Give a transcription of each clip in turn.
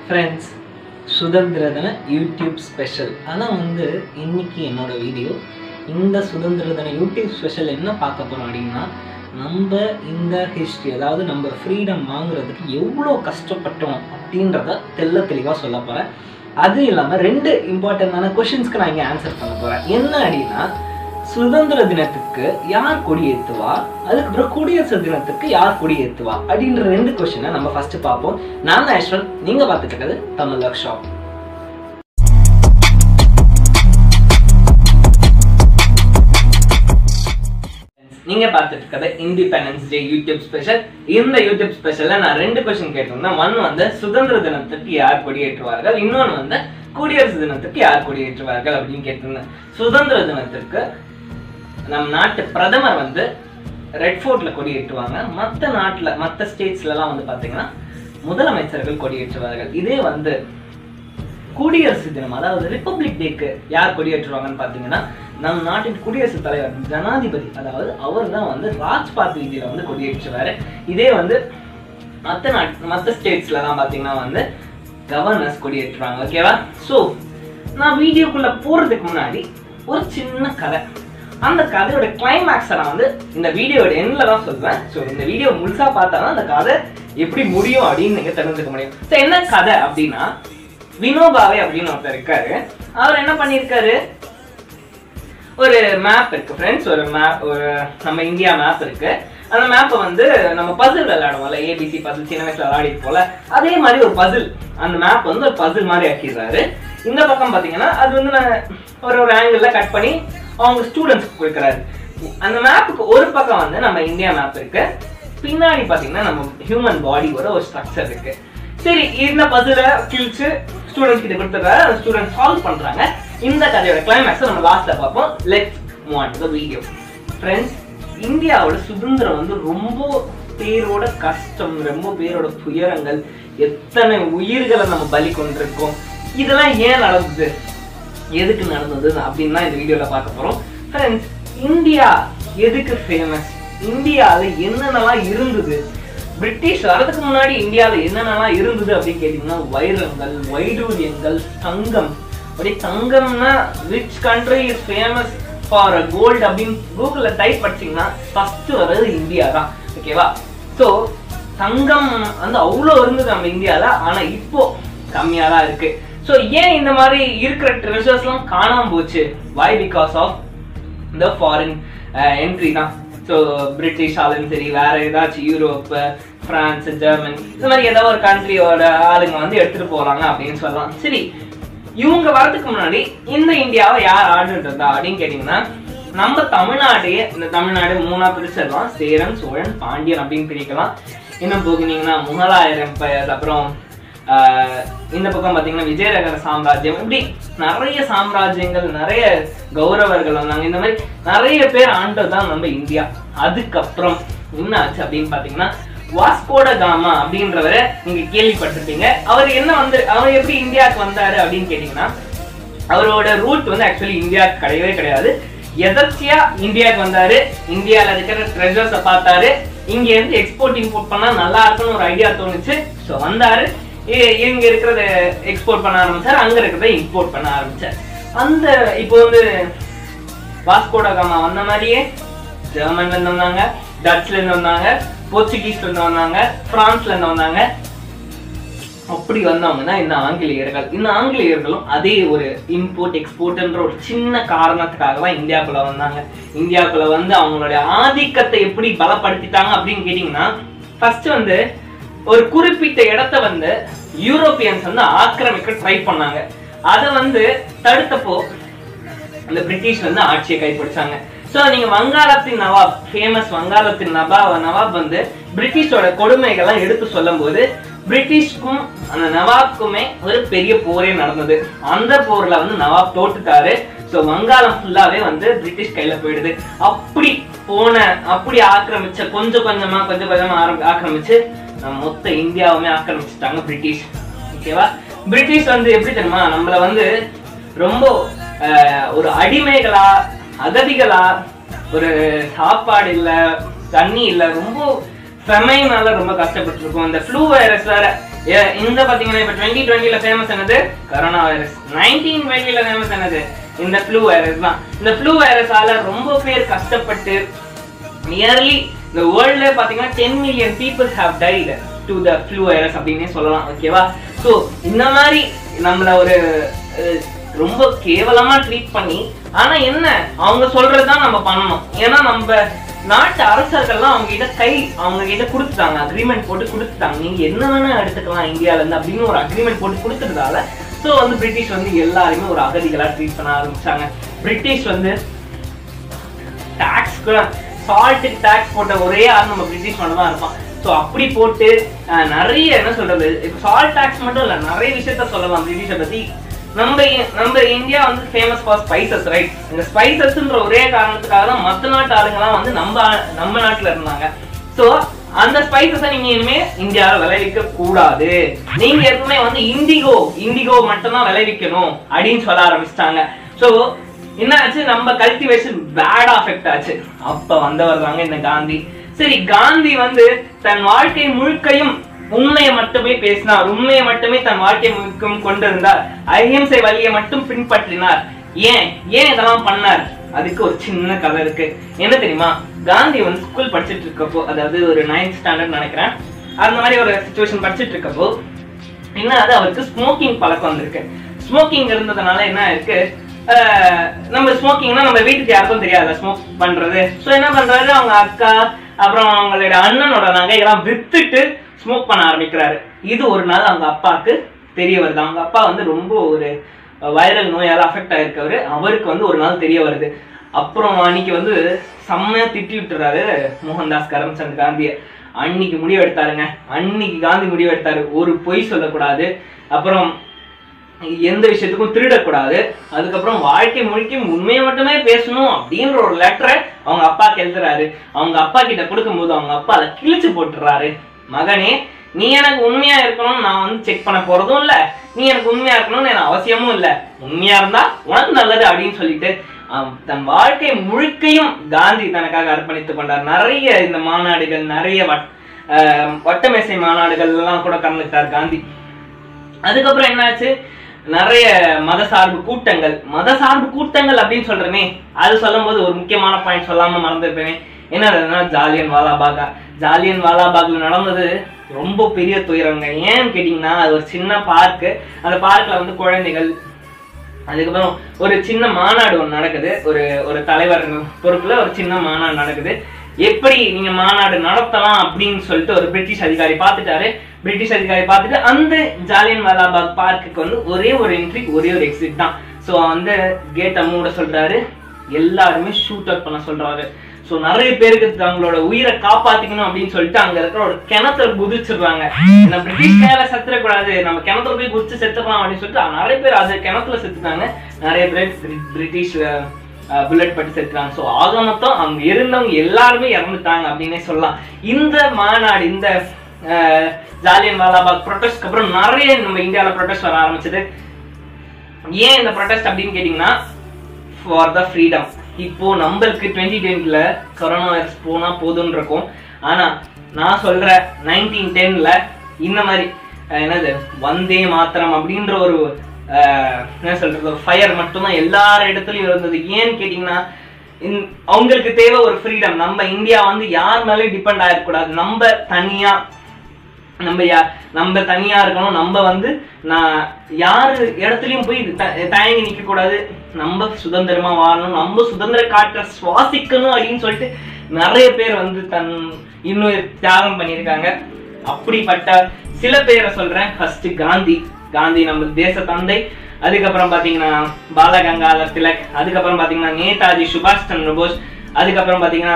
friends சுதந்திர தின YouTube special ஆனால் வந்து இன்னைக்கு என்னோட வீடியோ இந்த சுதந்திர தின யூடியூப் ஸ்பெஷல் என்ன பார்க்க போகிறோம் அப்படின்னா நம்ம இந்த ஹிஸ்ட்ரி அதாவது நம்ம ஃப்ரீடம் வாங்குறதுக்கு எவ்வளோ கஷ்டப்பட்டோம் அப்படின்றத தெள்ள தெளிவாக சொல்ல போகிறேன் அது இல்லாமல் ரெண்டு இம்பார்ட்டண்டான கொஷின்ஸ்க்கு நான் இங்கே ஆன்சர் பண்ண போகிறேன் என்ன அப்படின்னா சுதந்திர தினத்துக்கு யார் கொடி ஏத்துவா அதுக்கப்புறம் குடியரசு தினத்துக்கு யார் கொடி ஏத்துவா அப்படின்ற ரெண்டு கொஸ்டினை நம்ம ஃபர்ஸ்ட் பார்ப்போம் நான் தான் யஷ்வந்த் நீங்க பார்த்துட்டு இருக்கிறது தமிழ் ஒர்க் ஷாப் நீங்க பார்த்துட்டு இருக்கிறது இண்டிபெண்டன்ஸ் டே யூடியூப் ஸ்பெஷல் இந்த யூடியூப் ஸ்பெஷல்ல நான் ரெண்டு கொஸ்டின் கேட்டிருந்தேன் ஒன் வந்து சுதந்திர தினத்துக்கு யார் கொடியேற்றுவார்கள் இன்னொன்று வந்து குடியரசு தினத்துக்கு யார் கொடியேற்றுவார்கள் அப்படின்னு கேட்டிருந்தேன் சுதந்திர தினத்திற்கு நம் நாட்டு பிரதமர் வந்து ரெட் ஃபோர்ட்ல கொடியேற்றுவாங்க மற்ற நாட்டில் மற்ற ஸ்டேட்ஸ்லலாம் வந்து பார்த்தீங்கன்னா முதலமைச்சர்கள் கொடியேற்றுவார்கள் இதே வந்து குடியரசு தினம் அதாவது ரிப்பப்ளிக் டேக்கு யார் கொடியேற்றுவாங்கன்னு பார்த்தீங்கன்னா நம் நாட்டின் குடியரசுத் தலைவர் ஜனாதிபதி அதாவது அவர் தான் வந்து ராஜ்பாத் வீதியில வந்து கொடியேற்றுவாரு இதே வந்து மற்ற நாட் மற்ற ஸ்டேட்ஸ்லலாம் பார்த்தீங்கன்னா வந்து கவர்னர்ஸ் கொடியேற்றுவாங்க ஓகேவா ஸோ நான் வீடியோக்குள்ள போறதுக்கு முன்னாடி ஒரு சின்ன கதை அந்த கதையோட கிளைமேக்ஸை நான் வந்து இந்த வீடியோட எண்ட்ல தான் சொல்லுவேன் ஸோ இந்த வீடியோ முழுசா பார்த்தா தான் அந்த கதை எப்படி முடியும் அப்படின்னு நீங்க தெரிஞ்சுக்க முடியும் ஸோ என்ன கதை அப்படின்னா வினோபாவே அப்படின்னு ஒருத்தர் இருக்காரு அவர் என்ன பண்ணியிருக்காரு ஒரு மேப் இருக்கு ஃப்ரெண்ட்ஸ் ஒரு மேப் ஒரு நம்ம இந்தியா மேப் இருக்கு அந்த மேப்பை வந்து நம்ம பசில் விளையாடுவோம்ல ஏபிசி பசில் சின்ன வயசுல விளையாடிட்டு போல அதே மாதிரி ஒரு பசில் அந்த மேப் வந்து ஒரு பசில் மாதிரி ஆக்கிடுறாரு இந்த பக்கம் பாத்தீங்கன்னா அது வந்து நான் ஒரு ஒரு ஆங்கிள் கட் பண்ணி அவங்க ஸ்டூடெண்ட்ஸ்க்கு கொடுக்குறாரு அந்த மேப்புக்கு ஒரு பக்கம் வந்து நம்ம இந்தியா மேப் இருக்கு பின்னாடி பாத்தீங்கன்னா நம்ம ஹியூமன் பாடியோட ஒரு ஸ்ட்ரக்சர் இருக்கு சரி இந்த பசில கிழிச்சு ஸ்டூடெண்ட்ஸ் கிட்ட கொடுத்துருக்காரு அந்த ஸ்டூடெண்ட் சால்வ் பண்றாங்க இந்த கதையோட கிளைமேக்ஸ் நம்ம லாஸ்ட்ல பார்ப்போம் let's move on to the video friends இந்தியாவோட சுதந்திரம் வந்து ரொம்ப பேரோட கஷ்டம் ரொம்ப பேரோட துயரங்கள் எத்தனை உயிர்களை நம்ம பலி கொண்டிருக்கோம் இதெல்லாம் ஏன் நடந்தது எதுக்கு நடந்தது அப்படின்னு தான் இந்த வீடியோல பார்க்க போறோம் ஃப்ரெண்ட்ஸ் இந்தியா எதுக்கு ஃபேமஸ் இந்தியால என்னென்னலாம் இருந்தது பிரிட்டிஷ் வரதுக்கு முன்னாடி இந்தியாவில் என்னென்னலாம் இருந்தது அப்படின்னு கேட்டிங்கன்னா வைரங்கள் வைடூரியங்கள் தங்கம் அப்படி தங்கம்னா which country is famous for gold அப்படின்னு கூகுளில் டைப் படிச்சிங்கன்னா ஃபர்ஸ்ட் வர்றது இந்தியா தான் ஓகேவா ஸோ தங்கம் வந்து அவ்வளோ இருந்தது நம்ம இந்தியாவில் ஆனால் இப்போ கம்மியாக தான் இருக்கு ஸோ ஏன் இந்த மாதிரி இருக்கிற ட்ரெஷர்ஸ்லாம் காணாமல் போச்சு வை பிகாஸ் ஆஃப் இந்த ஃபாரின் என்ட்ரி தான் ஸோ பிரிட்டிஷாலும் சரி வேற ஏதாச்சும் யூரோப் பிரான்ஸ் ஜெர்மன் இந்த மாதிரி ஏதோ ஒரு கண்ட்ரியோட ஆளுங்க வந்து எடுத்துட்டு போறாங்க அப்படின்னு சொல்லலாம் சரி இவங்க வரதுக்கு முன்னாடி இந்த இந்தியாவை யார் ஆண்டுட்டு இருந்தா அப்படின்னு கேட்டீங்கன்னா நம்ம தமிழ்நாட்டையே இந்த தமிழ்நாடு மூணா பிரிச்சிடலாம் சேரன் சோழன் பாண்டியன் அப்படின்னு பிரிக்கலாம் இன்னும் போகினீங்கன்னா முகலாயர் எம்பையர் அப்புறம் ஆஹ் இந்த பக்கம் பார்த்தீங்கன்னா விஜயநகர சாம்ராஜ்யம் இப்படி நிறைய சாம்ராஜ்யங்கள் நிறைய கௌரவர்கள் வந்தாங்க இந்த மாதிரி நிறைய பேர் ஆண்டது தான் நம்ம இந்தியா அதுக்கப்புறம் என்ன ஆச்சு அப்படின்னு பார்த்தீங்கன்னா வாஸ்கோட காமா அப்படின்றவரை நீங்க கேள்விப்பட்டிருப்பீங்க அவர் என்ன வந்து அவர் எப்படி இந்தியாவுக்கு வந்தாரு அப்படின்னு கேட்டீங்கன்னா அவரோட ரூட் வந்து ஆக்சுவலி இந்தியாவுக்கு கிடையவே கிடையாது எதர்ச்சியா இந்தியாவுக்கு வந்தாரு இந்தியாவில் இருக்கிற ட்ரெஷர்ஸை பார்த்தாரு இங்க இருந்து எக்ஸ்போர்ட் இம்போர்ட் பண்ணா நல்லா இருக்கும்னு ஒரு ஐடியா தோணுச்சு ஸோ வந்தாரு இ- இங்க இருக்கிறத எக்ஸ்போர்ட் பண்ண ஆரம்பிச்சார் அங்க இருக்கிறத இம்போர்ட் பண்ண ஆரம்பிச்சார் அந்த இப்போ வந்து வாஸ்கோட காமா வந்த மாதிரியே ஜெர்மன்ல இருந்து வந்தாங்க டச்ல இருந்து வந்தாங்க போர்ச்சுகீஸ்ல இருந்து வந்தாங்க பிரான்ஸ்ல இருந்து வந்தாங்க அப்படி வந்தவங்க தான் இந்த ஆங்கிலேயர்கள் இந்த ஆங்கிலேயர்களும் அதே ஒரு இம்போர்ட் எக்ஸ்போர்ட்ன்ற ஒரு சின்ன காரணத்துக்காக தான் இந்தியாக்குள்ள வந்தாங்க இந்தியாக்குள்ள வந்து அவங்களுடைய ஆதிக்கத்தை எப்படி பலப்படுத்திட்டாங்க அப்படின்னு கேட்டிங்கன்னா ஃபர்ஸ்ட் வந்து ஒரு குறிப்பிட்ட இடத்த வந்து யூரோப்பியன்ஸ் வந்து ஆக்கிரமிக்க ட்ரை பண்ணாங்க அதை வந்து தடுத்தப்போ இந்த பிரிட்டிஷ் வந்து ஆட்சியை கைப்பிடிச்சாங்க ஸோ நீங்க வங்காளத்தின் நவாப் ஃபேமஸ் வங்காளத்தின் நபா நவாப் வந்து பிரிட்டிஷோட கொடுமைகள்லாம் எடுத்து சொல்லும்போது பிரிட்டிஷ்க்கும் அந்த நவாப்க்குமே ஒரு பெரிய போரே நடந்தது அந்த போர்ல வந்து நவாப் தோட்டுட்டாரு ஸோ வங்காளம் ஃபுல்லாவே வந்து பிரிட்டிஷ் கையில போயிடுது அப்படி போன அப்படி ஆக்கிரமிச்ச கொஞ்சம் கொஞ்சமா கொஞ்சம் கொஞ்சமா ஆரம்- ஆக்கிரமிச்சு நம்ம மொத்த இந்தியாவுமே ஆக்கிரமிச்சிட்டாங்க பிரிட்டிஷ் ஓகேவா பிரிட்டிஷ் வந்து எப்படி தெரியுமா நம்மள வந்து ரொம்ப அஹ், ஒரு அடிமைகளா அகதிகளா ஒரு சாப்பாடு இல்ல தண்ணி இல்ல ரொம்ப ஃபெமைனால ரொம்ப கஷ்டப்பட்டு இருக்கோம் இந்த ஃப்ளூ வைரஸ் வேற ஏ- இந்த பாத்தீங்கன்னா இப்ப டுவெண்ட்டி டுவெண்ட்டில ஃபேமஸ் என்னது கரோனா வைரஸ் நைன்டீன் டுவெண்ட்டில ஃபேமஸ் என்னது இந்த ஃப்ளூ வைரஸ் தான் இந்த ஃப்ளூ வைரஸால ரொம்ப பேர் கஷ்டப்பட்டு நியர்லி இந்த வேர்ல்ட்ல பாத்தீங்கன்னா ten million peoples have died to the flu virus அப்படின்னே சொல்லலாம் ஓகேவா ஸோ இந்த மாதிரி நம்மள ஒரு அஹ், ரொம்ப கேவலமா ட்ரீட் பண்ணி ஆனா என்ன அவங்க சொல்றதுதான் நம்ம பண்ணணும் ஏன்னா நம்ம நாட்டு அரசர்கள்லாம் அவங்க கிட்ட கை அவங்க கிட்ட கொடுத்துட்டாங்க அக்ரிமெண்ட் போட்டு கொடுத்துட்டாங்க நீங்க என்ன வேணா எடுத்துக்கலாம் இந்தியால இருந்து அப்படின்னு ஒரு அக்ரிமெண்ட் போட்டு கொடுத்ததால ஸோ வந்து பிரிட்டிஷ் வந்து எல்லாருமே ஒரு அகதிகளா ட்ரீட் பண்ண ஆரம்பிச்சாங்க பிரிட்டிஷ் வந்து டாக்ஸ் கூட சால்ட்டுக்கு டாக்ஸ் போட்ட ஒரே ஆள் நம்ம பிரிட்டிஷ் மட்டும் தான் இருப்பான் ஸோ அப்படி போட்டு அஹ், நிறைய என்ன சொல்றது இப்போ சால்ட் டாக்ஸ் மட்டும் இல்லை நிறைய விஷயத்த சொல்லலாம் பிரிட்டிஷை பத்தி நம்ம இ- நம்ம இந்தியா வந்து ஃபேமஸ் ஃபார் ஸ்பைசஸ் ரைட் இந்த ஸ்பைசஸ்ன்ற ஒரே காரணத்துக்காக தான் மற்ற நாட்டு ஆளுங்கலாம் வந்து நம்ம ஆ- நம்ம நாட்டுல இருந்தாங்க ஸோ அந்த ஸ்பைசஸை நீங்க இனிமே இந்தியாவில் விளைவிக்க கூடாது நீங்க எப்பவுமே வந்து இண்டிகோ இண்டிகோ மட்டும்தான் விளைவிக்கணும் அப்படின்னு சொல்ல ஆரம்பிச்சிட்டாங்க ஸோ என்ன ஆச்சு நம்ம கல்டிவேஷன் பேட் அஃபெக்ட் ஆச்சு அப்ப வந்தவர் தாங்க இந்த காந்தி சரி காந்தி வந்து தன் வாழ்க்கை முழுக்கையும் உண்மையை மட்டுமே பேசினார் உண்மையை மட்டுமே தன் வாழ்க்கை முழுக்கும் கொண்டிருந்தார் அஹிம்சை வழியை மட்டும் பின்பற்றினார் ஏன் ஏன் இதெல்லாம் பண்ணார் அதுக்கு ஒரு சின்ன கதை இருக்கு என்ன தெரியுமா காந்தி வந்து ஸ்கூல் படிச்சிட்டு இருக்கப்போ அதாவது ஒரு நைன்த் ஸ்டாண்டர்ட் நினைக்கிறேன் அந்த மாதிரி ஒரு சுச்சுவேஷன் படிச்சிட்டு இருக்கப்போ என்ன அது அவருக்கு ஸ்மோக்கிங் பழக்கம் வந்திருக்கு ஸ்மோக்கிங் இருந்ததுனால என்ன இருக்கு ஆஹ் நம்ம ஸ்மோக்கிங்னா நம்ம வீட்டுக்கு யாருக்கும் தெரியாது ஸ்மோக் பண்றது ஸோ என்ன பண்றாரு அவங்க அக்கா அப்புறம் அவங்களோட அண்ணனோட நகையெல்லாம் வித்துட்டு ஸ்மோக் பண்ண ஆரம்பிக்கிறாரு இது ஒரு நாள் அவங்க அப்பாவுக்கு தெரிய வருது அவங்க அப்பா வந்து ரொம்ப ஒரு வைரல் நோயால அஃபெக்ட் ஆயிருக்கவர் அவருக்கு வந்து ஒரு நாள் தெரிய வருது அப்புறம் அன்னைக்கு வந்து செம்மையா திட்டி விட்டுறாரு மோகன்தாஸ் கரம்சந்த் காந்தியை அன்னைக்கு முடிவு எடுத்தாருங்க அன்னைக்கு காந்தி முடிவு எடுத்தாரு ஒரு பொய் சொல்லக்கூடாது அப்புறம் எந்த விஷயத்துக்கும் திருடக்கூடாது அதுக்கப்புறம் வாழ்க்கை முழுக்க உண்மையை மட்டுமே பேசணும் அப்படின்ற ஒரு லெட்டரை அவங்க அப்பாக்கு எழுதுறாரு அவங்க அப்பா கிட்ட கொடுக்கும்போது அவங்க அப்பா அதை கிழிச்சு போட்டுறாரு மகனே நீ எனக்கு உண்மையா இருக்கணும்னு நான் வந்து செக் பண்ண போறதும் இல்ல நீ எனக்கு உண்மையா இருக்கணும்னு எனக்கு அவசியமும் இல்ல உண்மையா இருந்தா உனக்கு நல்லது அப்படின்னு சொல்லிட்டு ஆம், தன் வாழ்க்கை முழுக்கையும் காந்தி தனக்காக அர்ப்பணித்துக் கொண்டார் நிறைய இந்த மாநாடுகள் நிறைய வட் ஆஹ் வட்டமேசை மாநாடுகள் எல்லாம் கூட கலந்துட்டார் காந்தி அதுக்கப்புறம் என்னாச்சு நிறைய மதசார்பு கூட்டங்கள் மதசார்பு கூட்டங்கள் அப்படின்னு சொல்றேனே அது சொல்லும்போது ஒரு முக்கியமான பாயிண்ட் சொல்லாம மறந்துருப்பேனே என்னதுன்னா ஜாலியன் வாலாபாகா ஜாலியன் வாலாபாக்ல நடந்தது ரொம்ப பெரிய துயரங்க ஏன்னு கேட்டிங்கன்னா அது ஒரு சின்ன பார்க்கு அந்த பார்க்ல வந்து குழந்தைகள் அதுக்கப்புறம் ஒரு சின்ன மாநாடு ஒன்று நடக்குது ஒரு ஒரு தலைவர் பொறுப்புல ஒரு சின்ன மாநாடு நடக்குது எப்படி நீங்க மாநாடு நடத்தலாம் அப்படின்னு சொல்லிட்டு ஒரு பிரிட்டிஷ் அதிகாரி பார்த்துட்டாரு பிரிட்டிஷ் அதிகாரி பார்த்துட்டு அந்த ஜாலியன் வாலாபாக் பார்க்குக்கு வந்து ஒரே ஒரு என்ட்ரி ஒரே ஒரு எக்ஸிட் தான் ஸோ வந்து கேட்டை மூட சொல்றாரு எல்லாருமே ஷூட் அவுட் பண்ண சொல்றாரு ஸோ நிறைய பேருக்கு தங்களோட உயிரை காப்பாத்திக்கணும் அப்படின்னு சொல்லிட்டு அங்க இருக்கிற ஒரு கிணத்துல குதிச்சிடுறாங்க நம்ம பிரிட்டிஷ் மேல செத்துறக்கூடாது நம்ம கிணத்துல போய் குதிச்சு செத்துக்கலாம் அப்படின்னு சொல்லிட்டு நிறைய பேர் அது கிணத்துல செத்துட்டாங்க நிறைய பேர் பிரி- பிரிட்டிஷ் புல்லட் பட்டு செத்துறாங்க ஸோ ஆக மொத்தம் அங்க இருந்தவங்க எல்லாருமே இறந்துட்டாங்க அப்படின்னே சொல்லலாம் இந்த மாநாடு இந்த அஹ், ஜாலியன் வாலாபாக் ப்ரொட்டஸ்ட்க்கு அப்புறம் நிறைய நம்ம இந்தியாவில் ப்ரொட்டஸ்ட் வர ஆரம்பிச்சது ஏன் இந்த ப்ரொட்டஸ்ட் அப்படின்னு கேட்டிங்கன்னா ஃபார் த ஃப்ரீடம் இப்போ நம்மளுக்கு டுவெண்ட்டி டுவெண்ட்டில கொரோனா வைரஸ் போனா போதும்னு இருக்கும் ஆனா நான் சொல்ற நைன்டீன் டென்ல இந்த மாதிரி அஹ், என்னது வந்தே மாத்திரம் அப்படின்ற ஒரு அஹ், என்ன சொல்றது ஒரு ஃபயர் மட்டும்தான் எல்லார் இடத்துலயும் இருந்தது ஏன்னு கேட்டிங்கன்னா இந்த- அவங்களுக்கு தேவை ஒரு ஃப்ரீடம் நம்ம இந்தியா வந்து யார் மேலேயும் டிபெண்ட் ஆகிடக்கூடாது நம்ம தனியா நம்ம யா நம்ம தனியா இருக்கணும் நம்ம வந்து நான் யாரு இடத்துலயும் போய் த- தயங்கி நிக்க கூடாது நம்ம சுதந்திரமா வாழணும் நம்ம சுதந்திர காற்றை சுவாசிக்கணும் அப்படின்னு சொல்லிட்டு நிறைய பேர் வந்து தன் இன்னும் தியாகம் பண்ணியிருக்காங்க அப்படிப்பட்ட சில பேரை சொல்றேன் ஃபர்ஸ்ட் காந்தி காந்தி நம்ம தேச தந்தை அதுக்கப்புறம் பாத்தீங்கன்னா பாலகங்காதர் திலக் அதுக்கப்புறம் பாத்தீங்கன்னா நேதாஜி சுபாஷ் சந்திர போஸ் அதுக்கப்புறம் பாத்தீங்கன்னா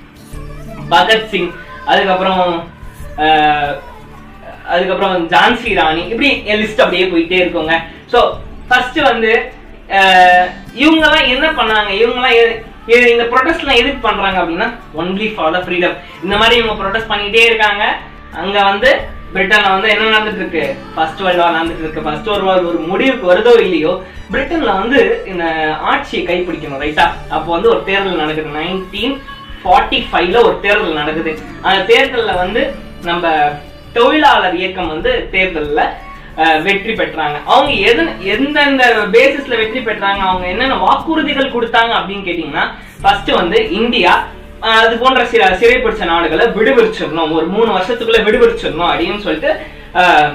பகத்சிங் அதுக்கப்புறம் ஆஹ், அதுக்கப்புறம் ஜான்சி ராணி இப்படி என் லிஸ்ட் அப்படியே போயிட்டே இருக்குங்க ஸோ ஃபர்ஸ்ட் வந்து ஆஹ், இவங்கெல்லாம் என்ன பண்ணாங்க இவங்கெல்லாம் எ- எ- இந்த ப்ரொடெஸ்ட்லாம் எதுக்கு பண்றாங்க அப்படின்னா ஒன்லி ஃபார் த ஃப்ரீடம் இந்த மாதிரி இவங்க ப்ரொடெஸ்ட் பண்ணிட்டே இருக்காங்க அங்க வந்து பிரிட்டன்ல வந்து என்ன நடந்துட்டு இருக்கு ஃபர்ஸ்ட் வேர்ல்டு வார் நடந்துட்டு இருக்கு ஃபர்ஸ்ட் வேர்ல்டு வார் ஒரு முடிவுக்கு வருதோ இல்லையோ பிரிட்டன்ல வந்து இந்த ஆட்சியை கைப்பிடிக்கணும் ரைட்டா அப்போ வந்து ஒரு தேர்தல் நடக்குது நைன்டீன் ஃபார்ட்டி ஃபைவ்ல ஒரு தேர்தல் நடக்குது அந்த தேர்தல்ல வந்து நம்ம தொழிலாளர் இயக்கம் வந்து தேர்தல்ல அஹ், வெற்றி பெற்றாங்க அவங்க எது எந்தெந்த பேசிஸ்ல வெற்றி பெற்றாங்க அவங்க என்னென்ன வாக்குறுதிகள் கொடுத்தாங்க அப்படின்னு கேட்டீங்கன்னா ஃபர்ஸ்ட் வந்து இந்தியா அஹ், அது போன்ற சில சிறைப்பிடிச்ச நாடுகளை விடுவிச்சிடணும் ஒரு மூணு வருஷத்துக்குள்ள விடுவிச்சிடணும் அப்படின்னு சொல்லிட்டு அஹ்,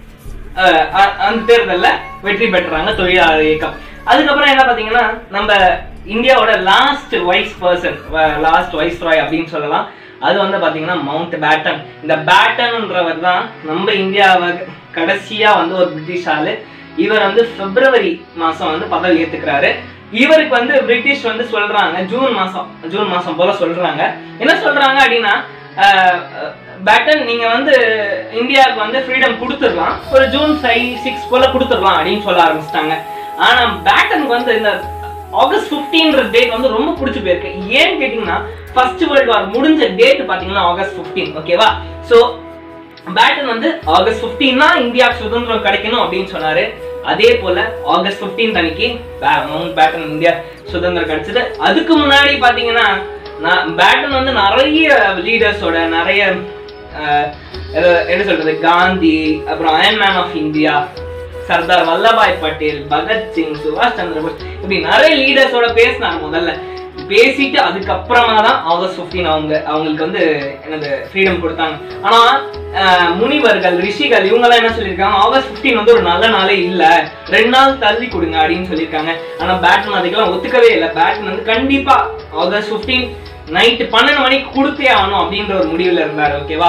அஹ் அ- அந்த தேர்தல்ல வெற்றி பெற்றாங்க தொழிலாளர் இயக்கம் அதுக்கப்புறம் என்ன பாத்தீங்கன்னா நம்ம இந்தியாவோட last vice person last viceroy அப்படின்னு சொல்லலாம் அது வந்து பாத்தீங்கன்னா மவுண்ட் பேட்டன் இந்த பேட்டன்ன்றவர் தான் நம்ம இந்தியாவை கடைசியா வந்து ஒரு பிரிட்டிஷ் ஆளு இவர் வந்து பிப்ரவரி மாசம் வந்து பதவி ஏத்துக்கிறாரு இவருக்கு வந்து பிரிட்டிஷ் வந்து சொல்றாங்க ஜூன் மாசம் ஜூன் மாசம் போல சொல்றாங்க என்ன சொல்றாங்க அப்படின்னா அஹ், அஹ், பேட்டன் நீங்க வந்து இந்தியாவுக்கு வந்து ஃப்ரீடம் கொடுத்துடலாம் ஒரு ஜூன் ஃபைவ் சிக்ஸ் போல கொடுத்துடலாம் அப்படின்னு சொல்ல ஆரம்பிச்சிட்டாங்க ஆனா பேட்டனுக்கு வந்து இந்த ஆகஸ்ட் 15ன்ற டேட் வந்து ரொம்ப பிடிச்சி போயிருக்கு ஏன்னு கேட்டீங்கன்னா ஃபர்ஸ்ட் வேர்ல்டு வார் முடிஞ்ச டேட் பாத்தீங்கன்னா ஆகஸ்ட் 15 ஓகேவா சோ பேட்டன் வந்து ஆகஸ்ட் 15 தான் இந்தியாவுக்கு சுதந்திரம் கிடைக்கணும் அப்படின்னு சொன்னாரு அதே போல ஆகஸ்ட் 15 அன்னைக்கு பே- மவுண்ட் பேட்டன் இந்தியா சுதந்திரம் கிடைச்சது அதுக்கு முன்னாடி பாத்தீங்கன்னா நான் பேட்டன் வந்து நிறைய லீடர்ஸோட நிறைய அஹ், எத- என்ன சொல்றது காந்தி அப்புறம் iron man of India Sardar Vallabhbhai Patel Bhagat Singh சுபாஷ் சந்திர போஸ் இப்படி நிறைய லீடர்ஸோட பேசினாங்க முதல்ல பேசிட்டு அதுக்கப்புறமா தான் ஆகஸ்ட் 15 அவங்க அவங்களுக்கு வந்து என்னது ஃப்ரீடம் கொடுத்தாங்க ஆனா அஹ், முனிவர்கள் ரிஷிகள் இவங்கெல்லாம் என்ன சொல்லியிருக்காங்க ஆகஸ்ட் 15 வந்து ஒரு நல்ல நாளே இல்ல ரெண்டு நாள் தள்ளி கொடுங்க அப்படின்னு சொல்லியிருக்காங்க ஆனா பேட்டன் அதுக்கெல்லாம் ஒத்துக்கவே இல்லை பேட்டன் வந்து கண்டிப்பா ஆகஸ்ட் 15 நைட்டு பன்னெண்டு மணிக்கு கொடுத்தே ஆகணும் அப்படின்ற ஒரு முடிவுல இருந்தாரு ஓகேவா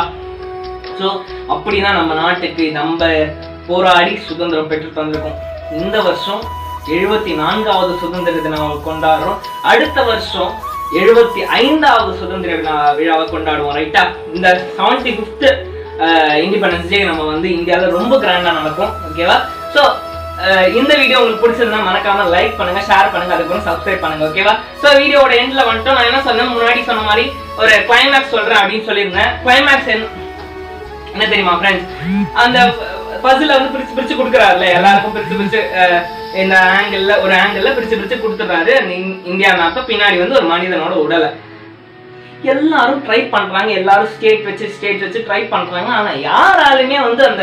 ஸோ அப்படிதான் நம்ம நாட்டுக்கு நம்ம போராடி சுதந்திரம் பெற்று தந்திருக்கோம் இந்த வருஷம் எழுபத்தி நான்காவது சுதந்திர தினம் கொண்டாடுறோம் அடுத்த வருஷம் எழுபத்தி ஐந்தாவது சுதந்திர விழா- விழாவை கொண்டாடுவோம் ரைட்டா இந்த செவன்டி ஃபிஃப்த் இண்டிபெண்டன்ஸ் டே நம்ம வந்து இந்தியாவில் ரொம்ப கிராண்டா நடக்கும் ஓகேவா ஸோ இந்த வீடியோ உங்களுக்கு பிடிச்சிருந்தா மறக்காம லைக் பண்ணுங்க ஷேர் பண்ணுங்க அதுக்கப்புறம் சப்ஸ்கிரைப் பண்ணுங்க ஓகேவா ஸோ வீடியோட எண்ட்ல வந்துட்டோம் நான் என்ன சொன்னேன் முன்னாடி சொன்ன மாதிரி ஒரு கிளைமேக்ஸ் சொல்றேன் அப்படின்னு சொல்லியிருந்தேன் கிளைமேக்ஸ் என்ன தெரியுமா ஃப்ரெண்ட்ஸ் அந்த பசில வந்து பிரிச்சு பிரிச்சு கொடுக்குறாருல எல்லாருக்கும் பிரிச்சு பிரிச்சு அஹ், இந்த ஆங்கிள் ஒரு ஆங்கிள் பிரிச்சு பிரிச்சு கொடுத்துறாரு அந்த இந்- இந்தியா மேப்ப பின்னாடி வந்து ஒரு மனிதனோட உடலை எல்லாரும் ட்ரை பண்றாங்க எல்லாரும் ஸ்டேட் வச்சு ஸ்டேட் வச்சு ட்ரை பண்றாங்க ஆனா யாராலுமே வந்து அந்த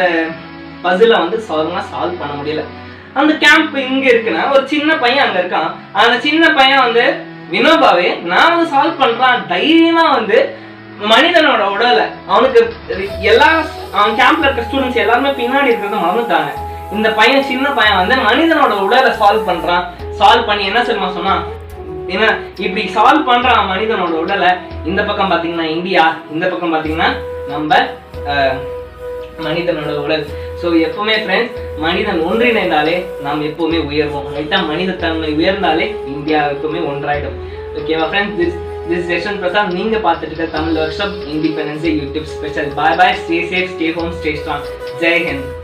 பசில வந்து சால்வா சால்வ் பண்ண முடியல அந்த கேம்ப் இங்க இருக்குன்னா ஒரு சின்ன பையன் அங்க இருக்கான் அந்த சின்ன பையன் வந்து வினோபாவே நான் வந்து சால்வ் பண்றான் தைரியமா வந்து மனிதனோட உடலை அவனுக்கு எல்லா அவன் கேம்ப்ல இருக்க ஸ்டூடெண்ட்ஸ் எல்லாருமே பின்னாடி இருக்கிறத மறந்துட்டாங்க இந்த பையன் சின்ன பையன் வந்து மனிதனோட உடலை சால்வ் பண்றான் சால்வ் பண்ணி என்ன தெரியுமா சொன்னான் ஏன்னா இப்படி சால்வ் பண்றான் மனிதனோட உடலை இந்த பக்கம் பாத்தீங்கன்னா இந்தியா இந்த பக்கம் பாத்தீங்கன்னா நம்ம அஹ், மனிதனோட உடல் ஸோ எப்பவுமே ஃப்ரெண்ட்ஸ் மனிதன் ஒன்றிணைந்தாலே நாம் எப்பவுமே உயர்வோம் ரைட்டா மனித தன்மை உயர்ந்தாலே இந்தியா எப்பவுமே ஒன்றாயிடும் ஓகேவா friends this this Jeshan Prasad நீங்க பார்த்துட்டு இருக்க Tamil work independence YouTube special bye bye stay safe stay home stay strong Jai Hind